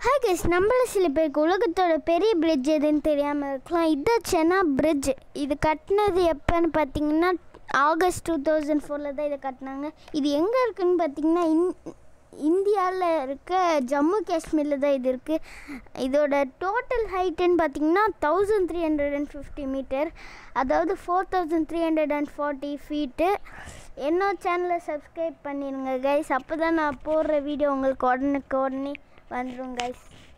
hi guys நம்மள சில பேருக்கு உலகத்தோட பெரிய பிரிட்ஜ் எதுன்னு தெரியாமல் இருக்கலாம் இதுதான் சென்னா பிரிட்ஜ் இது கட்டினது எப்போன்னு பார்த்தீங்கன்னா ஆகஸ்ட் டூ தௌசண்ட் ஃபோரில் தான் இதை கட்டினாங்க இது எங்கே இருக்குன்னு பார்த்தீங்கன்னா இன் இந்தியாவில் இருக்க ஜம்மு காஷ்மீரில் தான் இது இருக்குது இதோட டோட்டல் ஹைட்டுன்னு பார்த்தீங்கன்னா thousand three hundred and fifty meter அதாவது four thousand three hundred and forty feet என்னோட சேனலை சப்ஸ்கிரைப் பண்ணிடுங்க கைஸ் அப்போ தான் நான் போடுற வீடியோ உங்களுக்கு உடனுக்கு உடனே வந்துடும் கைஸ்